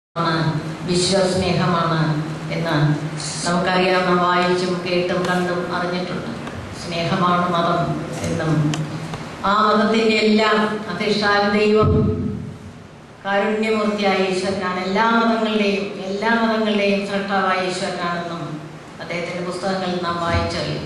ആണ് വിശ്വസ്നേഹമാണ് എന്ന് നമുക്കറിയാം വായിച്ചും കേട്ടും കണ്ടും അറിഞ്ഞിട്ടുണ്ട് സ്നേഹമാണ് മതം എന്നും ആ മതത്തിൻ്റെ എല്ലാം അധിഷ്ഠാന ദൈവം കാരുണ്യമൂർത്തിയായ ഈശ്വരനാണ് എല്ലാ മതങ്ങളുടെയും എല്ലാ മതങ്ങളുടെയും സൃഷ്ടാവായ ഈശ്വരനാണെന്നും അദ്ദേഹത്തിൻ്റെ പുസ്തകങ്ങളിൽ നാം വായിച്ചറിയും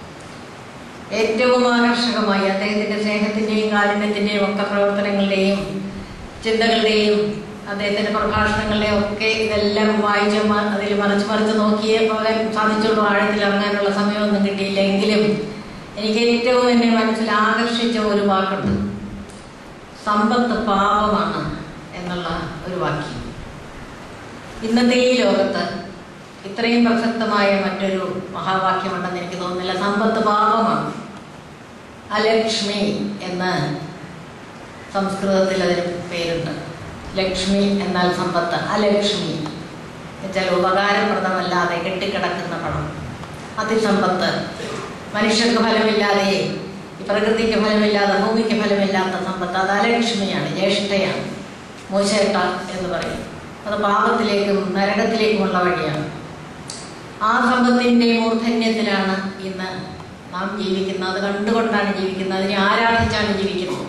ഏറ്റവും ആകർഷകമായി അദ്ദേഹത്തിൻ്റെ സ്നേഹത്തിൻ്റെയും കാരുണ്യത്തിൻ്റെയും ഒക്കെ പ്രവർത്തനങ്ങളുടെയും ചിന്തകളുടെയും അദ്ദേഹത്തിൻ്റെ പ്രഭാഷണങ്ങളുടെയും ഒക്കെ ഇതെല്ലാം വായിച്ച് മ- അതിൽ മറിച്ച് മറിച്ച് നോക്കിയേ പോകാൻ സാധിച്ചുള്ളൂ ആഴത്തിൽ ഇറങ്ങാനുള്ള സമയമൊന്നും കിട്ടിയില്ല എങ്കിലും എനിക്ക് ഏറ്റവും എന്നെ മനസ്സിൽ ആകർഷിച്ച ഒരു വാക്കുണ്ട് സമ്പത്ത് പാപമാണ് എന്നുള്ള ഒരു വാക്യം ഇന്നത്തെ ഈ ലോകത്ത് ഇത്രയും പ്രസക്തമായ മറ്റൊരു മഹാവാക്യമുണ്ടെന്ന് എനിക്ക് തോന്നുന്നില്ല സമ്പത്ത് പാപമാണ് അലക്ഷ്മി എന്ന് സംസ്കൃതത്തിൽ അതിന് പേരുണ്ട് ലക്ഷ്മി എന്നാൽ സമ്പത്ത് അലക്ഷ്മി എന്നുവെച്ചാൽ ഉപകാരപ്രദമല്ലാതെ കെട്ടിക്കിടക്കുന്ന പണം അതിസമ്പത്ത് മനുഷ്യർക്ക് ഫലമില്ലാതെ ഈ പ്രകൃതിക്ക് ഫലമില്ലാതെ ഭൂമിക്ക് ഫലമില്ലാത്ത സമ്പത്ത് അത് അലക്ഷ്മിയാണ് ജ്യേഷ്ഠയാണ് മൂശേട്ട എന്ന് പറയും അത് പാപത്തിലേക്കും നരകത്തിലേക്കുമുള്ള വഴിയാണ് ആ സമ്പത്തിൻ്റെ മൂർധന്യത്തിലാണ് ഇന്ന് നാം ജീവിക്കുന്നത് അത് കണ്ടുകൊണ്ടാണ് ജീവിക്കുന്നത് അതിനെ ആരാധിച്ചാണ് ജീവിക്കുന്നത്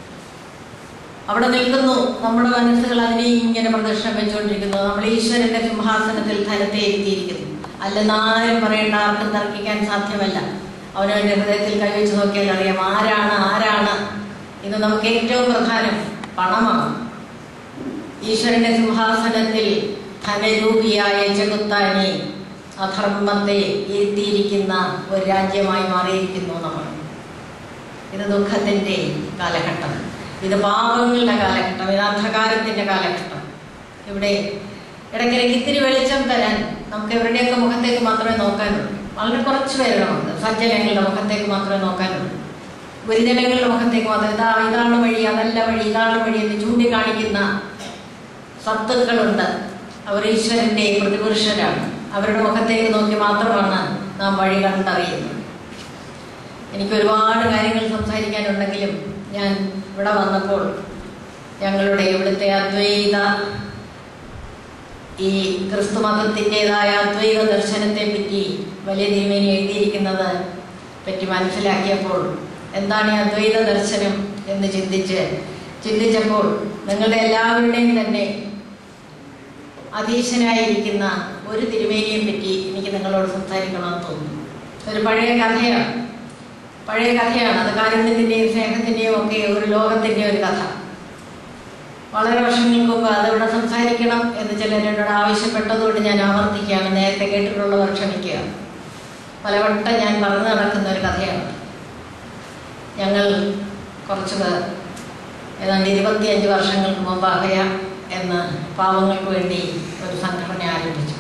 അവിടെ നിൽക്കുന്നു നമ്മുടെ മനസ്സുകൾ അതിനെ ഇങ്ങനെ പ്രദർശനം വെച്ചുകൊണ്ടിരിക്കുന്നു നമ്മൾ ഈശ്വരന്റെ സിംഹാസനത്തിൽ ധനത്തെ എത്തിയിരിക്കുന്നു അല്ലെന്നാരും പറയേണ്ട ആർക്കും തർക്കിക്കാൻ സാധ്യമല്ല അവനവൻ്റെ ഹൃദയത്തിൽ കൈവച്ച് നോക്കിയാൽ അറിയാം ആരാണ് ആരാണ് ഇന്ന് നമുക്ക് ഏറ്റവും പ്രധാനം പണമാണ് ഈശ്വരന്റെ സിംഹാസനത്തിൽ ധനരൂപിയായ ചെകുത്താനെ അധർമ്മത്തെ ഇരുത്തിയിരിക്കുന്ന ഒരു രാജ്യമായി മാറിയിരിക്കുന്നു നമ്മൾ ഇത് ദുഃഖത്തിൻ്റെ കാലഘട്ടം ഇത് പാപങ്ങളുടെ കാലഘട്ടം ഇത് അന്ധകാരത്തിൻ്റെ കാലഘട്ടം ഇവിടെ ഇടയ്ക്കിടയ്ക്ക് ഇത്തിരി വെളിച്ചം തരാൻ നമുക്ക് ഇവരുടെയൊക്കെ മുഖത്തേക്ക് മാത്രമേ നോക്കാനുള്ളൂ വളരെ കുറച്ച് പേരുടെ മുഖത്ത് സജ്ജനങ്ങളുടെ മുഖത്തേക്ക് മാത്രമേ നോക്കാനുള്ളൂ ഗുരുജനങ്ങളുടെ മുഖത്തേക്ക് മാത്രം ഇതാ ഇതാണ് വഴി അതല്ല വഴി ഇതാണ് വഴി എന്ന് ചൂണ്ടിക്കാണിക്കുന്ന സത്തുക്കളുണ്ട് അവർ ഈശ്വരൻ്റെ പ്രതിപുരുഷരാണ് അവരുടെ മുഖത്തേക്ക് നോക്കി മാത്രമാണ് നാം വഴി കണ്ടറിയുന്നത് എനിക്ക് ഒരുപാട് കാര്യങ്ങൾ സംസാരിക്കാനുണ്ടെങ്കിലും ഞാൻ ഇവിടെ വന്നപ്പോൾ ഞങ്ങളുടെ ഇവിടുത്തെ അദ്വൈത ഈ ക്രിസ്തു മതത്തിൻ്റെതായ അദ്വൈത ദർശനത്തെ പറ്റി വലിയ തിരുമേനി എഴുതിയിരിക്കുന്നത് പറ്റി മനസ്സിലാക്കിയപ്പോൾ എന്താണ് ഈ അദ്വൈത ദർശനം എന്ന് ചിന്തിച്ച് ചിന്തിച്ചപ്പോൾ നിങ്ങളുടെ എല്ലാവരുടെയും തന്നെ അധീശനായിരിക്കുന്ന ഒരു തിരുമേനിയെ പറ്റി എനിക്ക് നിങ്ങളോട് സംസാരിക്കണമെന്ന് തോന്നുന്നു ഒരു പഴയ കഥയാണ് പഴയ കഥയാണ് അത് കാരുണ്യത്തിൻ്റെയും സ്നേഹത്തിൻ്റെയും ഒക്കെ ഒരു ലോകത്തിൻ്റെ ഒരു കഥ വളരെ വർഷങ്ങൾക്ക് മുമ്പ് അതിവിടെ സംസാരിക്കണം എന്ന് ചിലർ എന്നോട് ആവശ്യപ്പെട്ടതുകൊണ്ട് ഞാൻ ആവർത്തിക്കുകയാണ് നേരത്തെ കേട്ടിട്ടുള്ളവർ ക്ഷമിക്കുക പലവട്ടം ഞാൻ പറഞ്ഞു നടക്കുന്ന ഒരു കഥയാണ് ഞങ്ങൾ കുറച്ച് പേർ ഏതാണ്ട് ഇരുപത്തിയഞ്ച് വർഷങ്ങൾക്ക് മുമ്പ് അഭയ എന്ന പാവങ്ങൾക്ക് വേണ്ടി ഒരു സംഘടന ആരംഭിച്ചു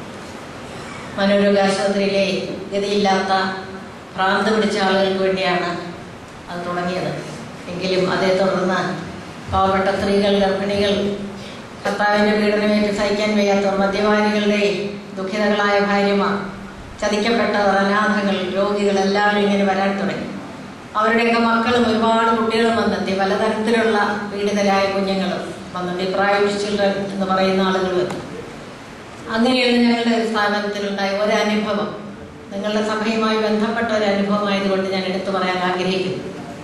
മനോരോഗ ആശുപത്രിയിലെ ഗതിയില്ലാത്ത ഭ്രാന്ത് പിടിച്ച ആളുകൾക്ക് വേണ്ടിയാണ് അത് തുടങ്ങിയത് എങ്കിലും അതേ തുടർന്ന് പാവപ്പെട്ട സ്ത്രീകൾ ഗർഭിണികൾ കർത്താവിൻ്റെ പീഡനമേറ്റ് സഹിക്കാൻ വയ്യാത്തവർ മദ്യപാനികളുടെ ദുഃഖിതകളായ ഭാര്യമാർ ചതിക്കപ്പെട്ടവർ അനാഥകൾ രോഗികൾ എല്ലാവരും ഇങ്ങനെ വരാൻ തുടങ്ങി അവരുടെയൊക്കെ മക്കളും ഒരുപാട് കുട്ടികളും വന്നെത്തി പലതരത്തിലുള്ള പീഡിതരായ കുഞ്ഞുങ്ങളും വന്നെത്തി പ്രായവിഷ് ചിൽഡ്രൻ എന്ന് പറയുന്ന ആളുകളും എത്തി അങ്ങനെയാണ് ഞങ്ങളുടെ ഒരു സ്ഥാപനത്തിലുണ്ടായ ഒരു അനുഭവം നിങ്ങളുടെ സഭയുമായി ബന്ധപ്പെട്ട ഒരു അനുഭവമായതുകൊണ്ട് ഞാൻ എടുത്തു പറയാൻ ആഗ്രഹിക്കുന്നു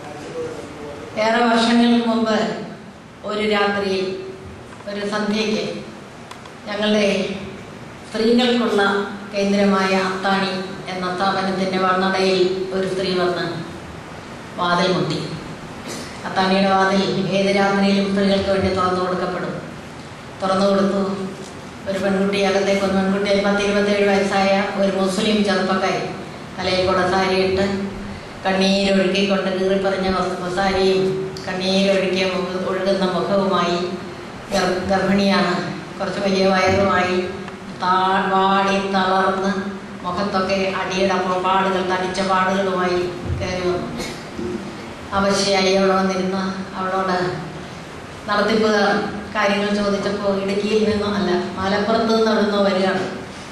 ഏറെ വർഷങ്ങൾക്ക് മുമ്പ് ഒരു രാത്രിയിൽ ഒരു സന്ധ്യയ്ക്ക് ഞങ്ങളുടെ സ്ത്രീകൾക്കുള്ള കേന്ദ്രമായ അത്താണി എന്ന സ്ഥാപനത്തിൻ്റെ വണ്ണടയിൽ ഒരു സ്ത്രീ വന്ന് വാതിൽ മുട്ടി അത്താണിയുടെ വാതിൽ ഏത് രാത്രിയിലും സ്ത്രീകൾക്ക് വേണ്ടി തുറന്നു കൊടുക്കപ്പെടും തുറന്നു കൊടുത്തു ഒരു പെൺകുട്ടി അകത്തേക്ക് ഒരു പെൺകുട്ടി ഒരു പത്ത് ഇരുപത്തേഴ് വയസ്സായ ഒരു മുസ്ലിം ചെറുപ്പക്കാരി തലയിൽ കൂടെ സാരിയിട്ട് കണ്ണീരൊഴുക്കിക്കൊണ്ട് കീറിപ്പറിഞ്ഞ വസ്തു സാരിയും കണ്ണീരൊഴുക്കിയ മുഖ ഒഴുകുന്ന മുഖവുമായി ഗർ- ഗർഭിണിയാണ് കുറച്ച് വലിയ വയറുമായി താ വാടി തളർന്ന് മുഖത്തൊക്കെ അടിയുടെ പാടുകൾ തടിച്ച പാടുകളുമായി കയറി വന്നു അവശയായി അവിടെ വന്നിരുന്ന അവളോട് നടത്തിപ്പ് കാര്യങ്ങൾ ചോദിച്ചപ്പോൾ ഇടുക്കിയിൽ നിന്നോ അല്ല മലപ്പുറത്ത് നിന്ന് അവിടുന്ന് വരികയാണ്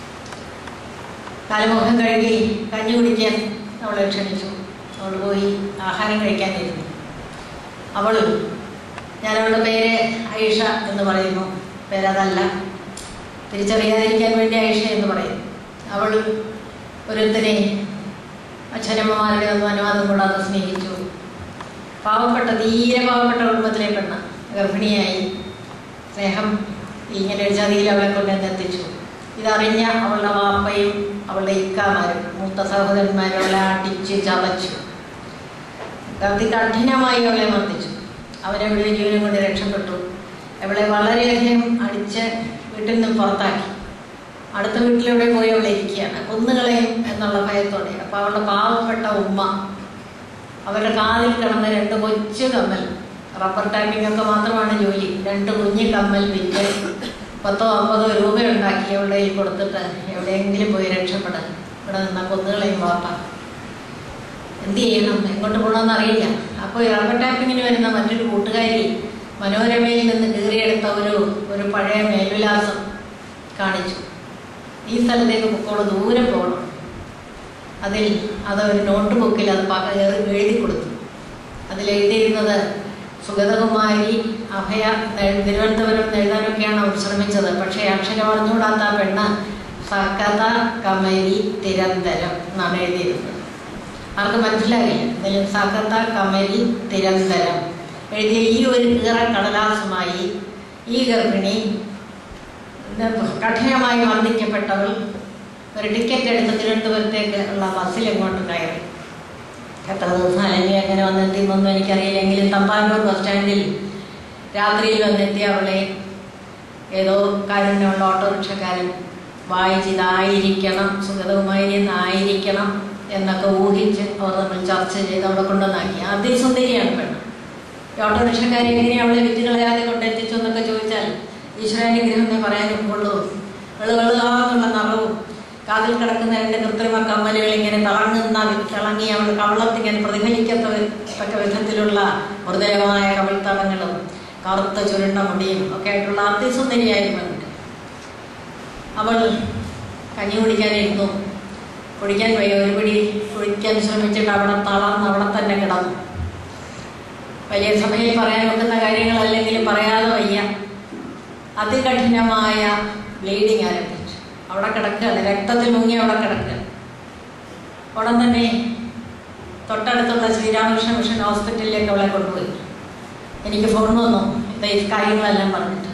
കാലമുഖം കഴുകി കഞ്ഞി കുടിക്കാൻ അവളെ ക്ഷണിച്ചു അവൾ പോയി ആഹാരം കഴിക്കാനിരുന്നു അവൾ ഞാൻ അവളുടെ പേര് ഐഷ എന്ന് പറയുന്നു പേരതല്ല തിരിച്ചറിയാതിരിക്കാൻ വേണ്ടി ആയിഷ എന്ന് പറയും അവൾ ഒരുത്തനെ അച്ഛനമ്മമാരുടെ ഒന്നും അനുവാദം കൂടാതെ സ്നേഹിച്ചു പാവപ്പെട്ട തീരെ പാവപ്പെട്ട കുടുംബത്തിലെ പെണ്ണ ഗർഭിണിയായി സ്നേഹം ഇങ്ങനെ ഒരു ചതിയിൽ അവളെ കൊണ്ടുവന്ന് എത്തിച്ചു ഇതറിഞ്ഞ അവളുടെ വാപ്പയും അവളുടെ ഇക്കാമാരും മൂത്ത സഹോദരന്മാരും അവളെ അടിച്ച് ചതച്ചു അതികഠിനമായി അവളെ മർദ്ദിച്ചു അവരവിടെ ജീവനം കൊണ്ട് രക്ഷപ്പെട്ടു അവളെ വളരെയധികം അടിച്ച് വീട്ടിൽ നിന്ന് പുറത്താക്കി അടുത്ത വീട്ടിലൂടെ പോയി അവളെ ഇരിക്കുകയാണ് കൊന്നുകളയും എന്നുള്ള ഭയത്തോടെ അപ്പോൾ അവളുടെ പാവപ്പെട്ട ഉമ്മ അവരുടെ കാതിൽ കിടന്ന രണ്ട് കൊച്ചു കമ്മൽ റബ്ബർ ടാപ്പിംഗ് ഒക്കെ മാത്രമാണ് ജോലി രണ്ട് കുഞ്ഞു കമ്മൽ വിറ്റ് പത്തോ അമ്പതോ രൂപ ഉണ്ടാക്കി അവളുടെ കയ്യിൽ കൊടുത്തിട്ട് എവിടെയെങ്കിലും പോയി രക്ഷപ്പെടാൻ ഇവിടെ നിന്ന കൊന്നുകളെയും വാപ്പ എന്ത് ചെയ്യണം എങ്ങോട്ട് പോകണമെന്ന് അറിയില്ല അപ്പോൾ റബ്ബർ ടാപ്പിങ്ങിന് വരുന്ന മറ്റൊരു കൂട്ടുകാരി മനോരമയിൽ നിന്ന് കീറിയെടുത്ത ഒരു ഒരു പഴയ മേൽവിലാസം കാണിച്ചു ഈ സ്ഥലത്തേക്ക് പൊക്കോളൂ ദൂരെ പോകണം അതിൽ അത് ഒരു നോട്ട് ബുക്കിൽ അത് പ- എഴുതി എഴുതി കൊടുത്തു അതിൽ എഴുതിയിരുന്നത് സുഗതകുമാരി അഭയ നെ- തിരുവനന്തപുരം എന്ന് എഴുതാനൊക്കെയാണ് അവർ ശ്രമിച്ചത് പക്ഷേ അക്ഷരം അറിഞ്ഞുകൂടാത്ത ആ പെണ്ണ് സകത കമരി തിരന്തരം എന്നാണ് എഴുതിയിരുന്നത് ആർക്കും മനസ്സിലാകില്ല എന്നാലും സകത കമരി തിരന്തരം എഴുതിയ ഈ ഒരു കീറ കടലാസുമായി ഈ ഗർഭിണി കഠിനമായി മർദ്ദിക്കപ്പെട്ടവൾ ഒരു ടിക്കറ്റ് എടുത്ത് തിരുവനന്തപുരത്തേക്ക് ഉള്ള ബസ്സിൽ ഇങ്ങോട്ട് കയറി എത്ര ദിവസം അല്ലെങ്കിൽ എങ്ങനെ വന്നെത്തിയെന്നൊന്നും എനിക്കറിയില്ലെങ്കിലും തമ്പാനൂർ ബസ് സ്റ്റാൻഡിൽ രാത്രിയിൽ വന്നെത്തിയ അവളെ ഏതോ കാരുണ്യമുള്ള ഓട്ടോറിക്ഷക്കാരൻ വായിച്ചിതായിരിക്കണം സുഗതകുമാരി എന്നായിരിക്കണം എന്നൊക്കെ ഊഹിച്ച് അവർ തമ്മിൽ ചർച്ച ചെയ്ത് അവിടെ കൊണ്ടുവന്നാക്കി അതിസുന്ദരിയാണ് പെണ്ണ് ഈ ഓട്ടോറിക്ഷക്കാരി എങ്ങനെയാണ് അവളെ വിറ്റുകളയാതെ കൊണ്ടെത്തിച്ചു എന്നൊക്കെ ചോദിച്ചാൽ ഈശ്വരാനുഗ്രഹം എന്നേ പറയാനൊക്കുള്ളൂ വെളുവെളുകാന്നുള്ള നിറവും കാതിൽ കിടക്കുന്ന രണ്ട് കൃത്രിമ കമ്മലുകൾ ഇങ്ങനെ തിളങ്ങുന്ന വി- തിളങ്ങി അവൾ കവളത്തിങ്ങനെ പ്രതിഫലിക്കത്ത തക്ക വിധത്തിലുള്ള മൃദുലമായ കവിൾത്തടങ്ങളും കറുത്ത ചുരുണ്ട മുടിയും ഒക്കെ ആയിട്ടുള്ള അതിസുന്ദരിയായ പെൺകുട്ടി അവൾ കഞ്ഞി കുടിക്കാനിരുന്നു കുടിക്കാൻ വയ്യ ഒരു പിടി കുടിക്കാൻ ശ്രമിച്ചിട്ട് അവിടെ തളർന്ന് അവിടെ തന്നെ കിടന്നു വലിയ സഭയിൽ പറയാൻ വെക്കുന്ന കാര്യങ്ങളല്ലെങ്കിലും പറയാതെ വയ്യ അതികഠിനമായ ബ്ലീഡിങ് ആരംഭിച്ചു അവിടെ കിടക്കുകയാണ് രക്തത്തിൽ മുങ്ങി അവിടെ കിടക്കുകയാണ് ഉടൻ തന്നെ തൊട്ടടുത്തുള്ള ശ്രീരാമകൃഷ്ണ മിഷൻ ഹോസ്പിറ്റലിലേക്ക് അവളെ കൊണ്ടുപോയി എനിക്ക് ഫോൺ വന്നു ഇത് ഈ കാര്യങ്ങളെല്ലാം പറഞ്ഞിട്ട്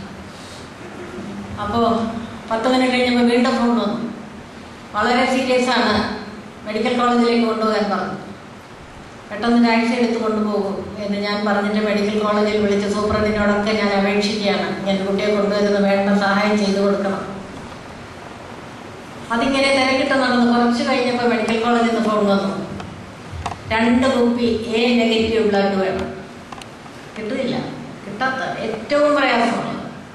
അപ്പോൾ പത്ത് മിനിറ്റ് കഴിഞ്ഞപ്പോൾ വീണ്ടും ഫോൺ വന്നു വളരെ സീരിയസ് ആണ് മെഡിക്കൽ കോളേജിലേക്ക് കൊണ്ടുപോകാൻ പറഞ്ഞു പെട്ടെന്ന് ടാക്സി എടുത്ത് കൊണ്ടുപോകും എന്ന് ഞാൻ പറഞ്ഞിട്ട് മെഡിക്കൽ കോളേജിൽ വിളിച്ച് സൂപ്രണ്ടിനോടൊക്കെ ഞാൻ അപേക്ഷിക്കുകയാണ് ഇങ്ങനെ കുട്ടിയെ കൊണ്ടുവരുന്ന വേണ്ട സഹായം ചെയ്തു കൊടുക്കണം അതിങ്ങനെ തിരക്കിട്ട് നടന്നു കുറച്ച് കഴിഞ്ഞപ്പോൾ മെഡിക്കൽ കോളേജിൽ നിന്ന് ഫോൺ വന്നു രണ്ട് കുപ്പി എ നെഗറ്റീവ് ബ്ലഡ് വേണം കിട്ടുന്നില്ല കിട്ടാത്ത ഏറ്റവും പ്രയാസമാണ്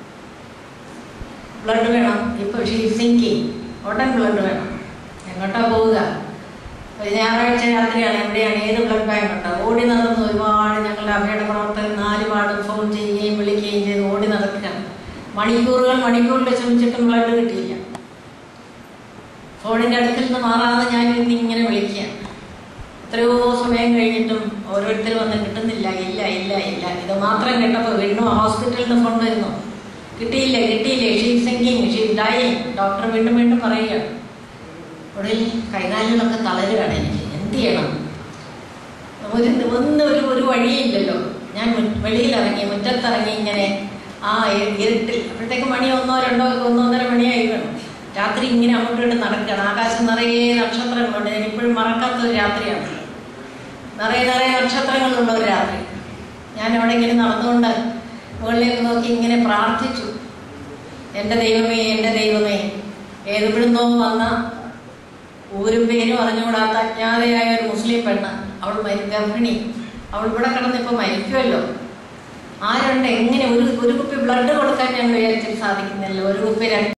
ബ്ലഡ് വേണം ഇപ്പോൾ ഷീ സിങ്കിങ് ഉടൻ ബ്ലഡ് വേണം എങ്ങോട്ടാ പോവുക ഒരു ഞായറാഴ്ച രാത്രിയാണ് എവിടെയാണ് ഏത് ബ്ലഡ് ബാങ്ക് ഉണ്ട് ഓടി നടന്ന് ഒരുപാട് ഞങ്ങളുടെ അഭയുടെ പ്രവർത്തകർ നാല് പാട് ഫോൺ ചെയ്യുകയും വിളിക്കുകയും ചെയ്ത് ഓടി നടക്കുകയാണ് മണിക്കൂറുകൾ മണിക്കൂറിൽ ശ്രമിച്ചിട്ടും ബ്ലഡ് കിട്ടിയില്ല ഫോണിൻ്റെ അടുത്തിൽ നിന്ന് മാറാതെ ഞാൻ ഇന്ന് ഇങ്ങനെ വിളിക്കുകയാണ് എത്രയോ സമയം കഴിഞ്ഞിട്ടും ഓരോരുത്തർ വന്ന് കിട്ടുന്നില്ല ഇല്ല ഇല്ല ഇല്ല ഇത് മാത്രം കേട്ടപ്പോൾ വീണ്ടും ഹോസ്പിറ്റലിൽ നിന്ന് ഫോൺ വരുന്നു കിട്ടിയില്ല കിട്ടിയില്ല she sinking she dying doctor വീണ്ടും വീണ്ടും പറയുകയാണ് ഉടൽ കൈകാലുകളൊക്കെ തളരുകയാണ് എനിക്ക് എന്ത് ചെയ്യണം ഒരു ഒന്നും ഒരു ഒരു വഴിയില്ലല്ലോ ഞാൻ മു- വെളിയിലിറങ്ങി മുറ്റത്തിറങ്ങി ഇങ്ങനെ ആ ഇ- ഇരുട്ടിൽ അപ്പോഴത്തേക്ക് മണി ഒന്നോ രണ്ടോ ഒന്നൊന്നര മണിയായി വേണം രാത്രി ഇങ്ങനെ അങ്ങോട്ടും ഇങ്ങോട്ട് നടക്കണം ആകാശം നിറയെ നക്ഷത്രങ്ങളുണ്ട് ഞാൻ ഇപ്പോഴും മറക്കാത്ത ഒരു രാത്രിയാണ് നിറയെ നിറയെ നക്ഷത്രങ്ങളുള്ള ഒരു രാത്രി ഞാൻ അവിടെ ഇങ്ങനെ നടന്നുകൊണ്ട് മുകളിലേക്ക് നോക്കി ഇങ്ങനെ പ്രാർത്ഥിച്ചു എൻ്റെ ദൈവമേ എൻ്റെ ദൈവമേ ഏതെവിടുന്നോ വന്ന ഊരും പേരും അറിഞ്ഞുകൂടാത്ത അജ്ഞാതയായ ഒരു മുസ്ലിം പെണ്ണ് അവൾ മരി ഗർഭിണി അവൾ ഇവിടെ കിടന്നിപ്പോൾ മരിക്കുമല്ലോ ആരുണ്ട് എങ്ങനെ ഒരു ഒരു കുപ്പി ബ്ലഡ് കൊടുക്കാൻ ഞങ്ങൾ വിചാരിച്ചിട്ട് സാധിക്കുന്നില്ല ഒരു കുപ്പി രക്തം